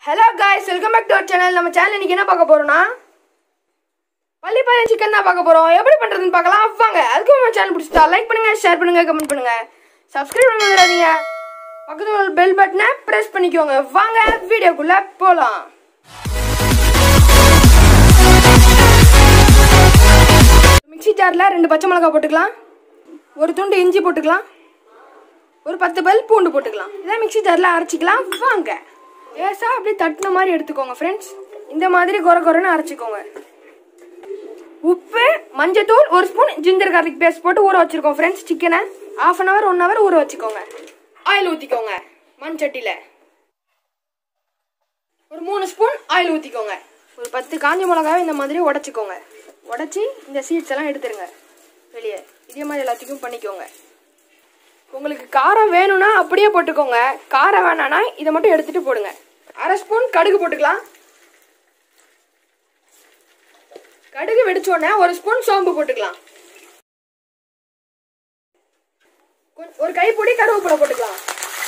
hello guys welcome back to our channel நம்ம channel இன்னைக்கு என்ன பார்க்க போறோம்னா பள்ளிப்பாளையம் சிக்கன் தான் பார்க்க போறோம் எப்படி பண்றதுன்னு பார்க்கலாம் வாங்க அதுக்கு நம்ம சேனல் பிடிச்சா லைக் பண்ணுங்க ஷேர் பண்ணுங்க கமெண்ட் பண்ணுங்க சப்ஸ்கிரைப் பண்ண மறந்துடாதீங்க பக்கத்துல ஒரு பெல் பட்டனை பிரஸ் பண்ணிக்கோங்க வாங்க வீடியோக்குள்ள போலாம் மிக்ஸி ஜார்ல ரெண்டு பச்சை மிளகாய் போட்டுக்கலாம் ஒரு துண்டு இஞ்சி போட்டுக்கலாம் ஒரு பத்து பல் பூண்டு போட்டுக்கலாம் இதை மிக்ஸி ஜாரில் அரைச்சிக்கலாம் வாங்க லேசா அப்படியே தட்டின மாதிரி எடுத்துக்கோங்க ஃப்ரெண்ட்ஸ் இந்த மாதிரி கொர கொரன்னு அரைச்சிக்கோங்க உப்பு மஞ்சத்தூள் ஒரு ஸ்பூன் ஜிஞ்சர் கார்லிக் பேஸ்ட் போட்டு ஊற வச்சிருக்கோம் ஃப்ரெண்ட்ஸ் சிக்கனை half an hour one hour ஊற வச்சுக்கோங்க ஆயில் ஊற்றிக்கோங்க மண் சட்டியில் ஒரு மூணு ஸ்பூன் ஆயில் ஊற்றிக்கோங்க ஒரு பத்து காஞ்ச மிளகாவை இந்த மாதிரி உடச்சிக்கோங்க உடச்சி இந்த சீட்ஸ் எல்லாம் எடுத்துருங்க வெளியே இதே மாதிரி எல்லாத்தையும் பண்ணிக்கோங்க உங்களுக்கு காரம் வேணும்னா அப்படியே போட்டுக்கோங்க காரம் வேணாம்னா இதை மட்டும் எடுத்துட்டு போடுங்க அரை ஸ்பூன் கடுகு போட்டுக்கலாம் கடுகு வெடிச்ச உடனே ஒரு ஸ்பூன் சோம்பு போட்டுக்கலாம் கொ- ஒரு கைப்பொடி கருவேப்பிலை போட்டுக்கலாம்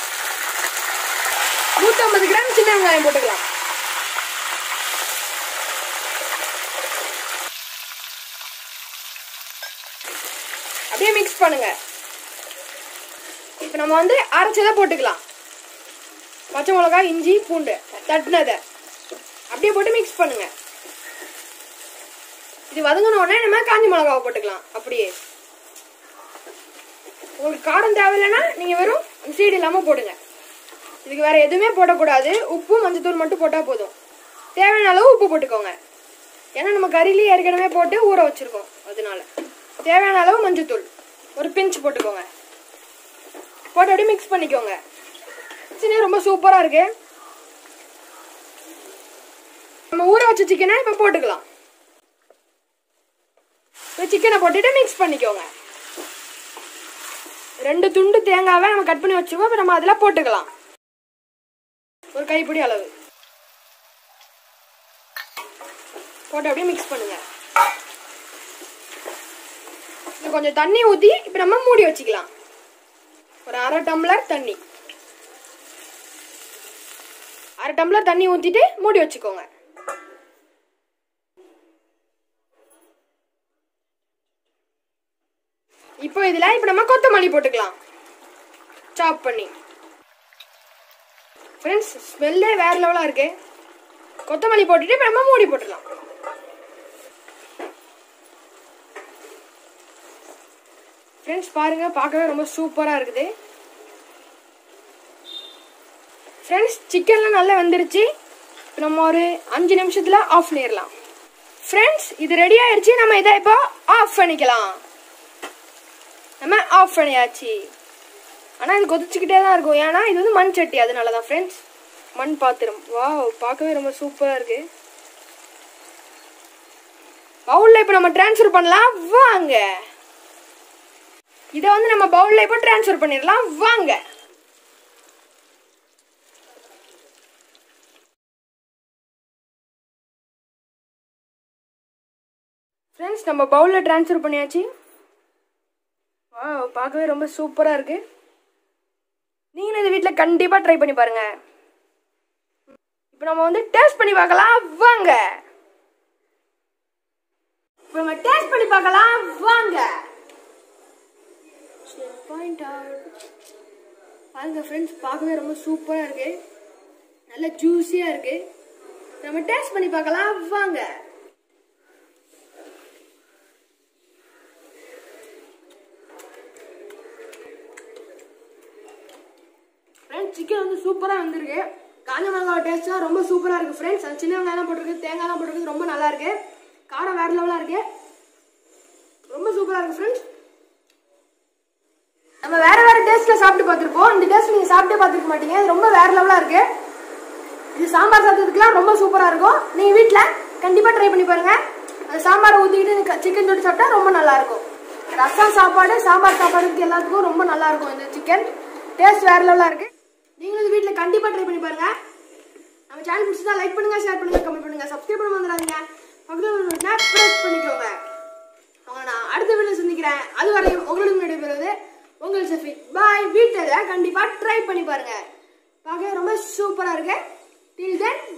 நூத்தி ஐம்பது கிராம் சின்ன வெங்காயம் போட்டுக்கலாம் அப்படியே மிக்ஸ் பண்ணுங்க இப்போ நம்ம வந்து அரைச்சதை போட்டுக்கலாம் பச்சை மிளகாய் இஞ்சி பூண்டு தட்டினதை அப்படியே போட்டு மிக்ஸ் பண்ணுங்க இது வதங்கின உடனே நம்ம காஞ்சி மிளகாவை போட்டுக்கலாம் அப்படியே உங்களுக்கு காரம் தேவையில்லைன்னா நீங்க வெறும் சீடு இல்லாம போடுங்க இதுக்கு வேற எதுவுமே போடக்கூடாது உப்பு மஞ்சத்தூள் மட்டும் போட்டா போதும் தேவையான அளவு உப்பு போட்டுக்கோங்க ஏன்னா நம்ம கறிலேயே ஏற்கனவே போட்டு ஊற வச்சிருக்கோம் அதனால தேவையான அளவு மஞ்சத்தூள் ஒரு பிஞ்ச் போட்டுக்கோங்க போட்டு அப்படியே மிக்ஸ் பண்ணிக்கோங்க சின்ன ரொம்ப சூப்பரா இருக்கு நம்ம ஊற வச்ச சிக்கனை இப்போ போட்டுக்கலாம் இப்போ சிக்கனை போட்டுட்டு மிக்ஸ் பண்ணிக்கோங்க ரெண்டு துண்டு தேங்காவை நம்ம கட் பண்ணி வச்சுக்கோம் இப்போ நம்ம அதில் போட்டுக்கலாம் ஒரு கைப்பிடி அளவு போட்டு அப்படியே மிக்ஸ் பண்ணுங்க இது கொஞ்சம் தண்ணி ஊற்றி இப்போ நம்ம மூடி வச்சுக்கலாம் ஒரு அரை டம்ளர் தண்ணி அரை டம்ளர் தண்ணி ஊற்றிட்டு மூடி வச்சுக்கோங்க இப்போ இதில் இப்போ நம்ம கொத்தமல்லி போட்டுக்கலாம் சாப் பண்ணி ஃப்ரெண்ட்ஸ் ஸ்மெல்லே வேற லெவலாக இருக்கு கொத்தமல்லி போட்டுட்டு இப்போ நம்ம மூடி போட்டுடலாம் ஃப்ரெண்ட்ஸ் பாருங்க பார்க்கவே ரொம்ப சூப்பராக இருக்குது ஃப்ரெண்ட்ஸ் சிக்கன்லாம் நல்லா வெந்துருச்சு இப்போ நம்ம ஒரு அஞ்சு நிமிஷத்தில் ஆஃப் பண்ணிடலாம் ஃப்ரெண்ட்ஸ் இது ரெடி ஆயிடுச்சு நம்ம இதை இப்போ ஆஃப் பண்ணிக்கலாம் நம்ம ஆஃப் பண்ணியாச்சு ஆனால் இது கொதிச்சுக்கிட்டே தான் இருக்கும் ஏன்னா இது வந்து மண் சட்டி அதனால தான் ஃப்ரெண்ட்ஸ் மண் பாத்திரம் வாவ் பார்க்கவே ரொம்ப சூப்பராக இருக்கு பவுலில் இப்போ நம்ம ட்ரான்ஸ்ஃபர் பண்ணலாம் வாங்க இதை வந்து நம்ம பவுலில் இப்போ ட்ரான்ஸ்ஃபர் பண்ணிடலாம் வாங்க ஃப்ரெண்ட்ஸ் நம்ம பவுலில் ட்ரான்ஸ்ஃபர் பண்ணியாச்சு வா பார்க்கவே ரொம்ப சூப்பராக இருக்கு நீங்களும் இது வீட்டில் கண்டிப்பாக ட்ரை பண்ணி பாருங்க இப்போ நம்ம வந்து டேஸ்ட் பண்ணி பார்க்கலாம் வாங்க இப்போ நம்ம டேஸ்ட் பண்ணி பார்க்கலாம் வாங்க பாயிண்ட் பாருங்க ஃப்ரெண்ட்ஸ் பார்க்கவே ரொம்ப சூப்பராக இருக்கு நல்ல ஜூஸியாக இருக்கு நம்ம டேஸ்ட் பண்ணி பார்க்கலாம் வாங்க ஃப்ரெண்ட்ஸ் சிக்கன் வந்து சூப்பராக வந்திருக்கு காஞ்ச மிளகாய் டேஸ்ட்லாம் ரொம்ப சூப்பராக இருக்குது ஃப்ரெண்ட்ஸ் அது சின்ன வெங்காயம் போட்டிருக்கு தேங்காய்லாம் போட்டிருக்கு ரொம்ப நல்லா இருக்கு காரம் வேற லெவலாக இருக்கு ரொம்ப சூப்பராக இருக்கு ஃப்ரெண்ட்ஸ் நம்ம வேற வேற டேஸ்ட்ல சாப்பிட்டு பார்த்துருப்போம் இந்த டேஸ்ட் நீங்க சாப்பிட்டே பார்த்துருக்க மாட்டீங்க இது ரொம்ப வேற லெவலாக இருக்கு இது சாம்பார் சாதத்துக்குலாம் ரொம்ப சூப்பராக இருக்கும் நீங்க வீட்டில் கண்டிப்பாக ட்ரை பண்ணி பாருங்க அந்த சாம்பாரை ஊற்றிக்கிட்டு சிக்கன் தொட்டு சாப்பிட்டா ரொம்ப நல்லா இருக்கும் ரசம் சாப்பாடு சாம்பார் சாப்பாடுக்கு எல்லாத்துக்கும் ரொம்ப நல்லா இருக்கும் இந்த சிக்கன் டேஸ்ட் வேற லெவலாக இருக்கு நீங்களும் இது வீட்டில் கண்டிப்பாக ட்ரை பண்ணி பாருங்க நம்ம சேனல் பிடிச்சதா லைக் பண்ணுங்க ஷேர் பண்ணுங்க கமெண்ட் பண்ணுங்க சப்ஸ்கிரைப் பண்ண வந்துடாதீங்க பக்கத்தில் ப்ரெஸ் பண்ணிக்கோங்க உங்களை நான் அடுத்த வீடியோ சந்திக்கிறேன் அது வரையும் உங்களுக்கு நடைபெறுவது உங்கள் செஃபி பாய் வீட்டில் கண்டிப்பாக ட்ரை பண்ணி பாருங்க பார்க்க ரொம்ப சூப்பராக இருக்கு டில் தென்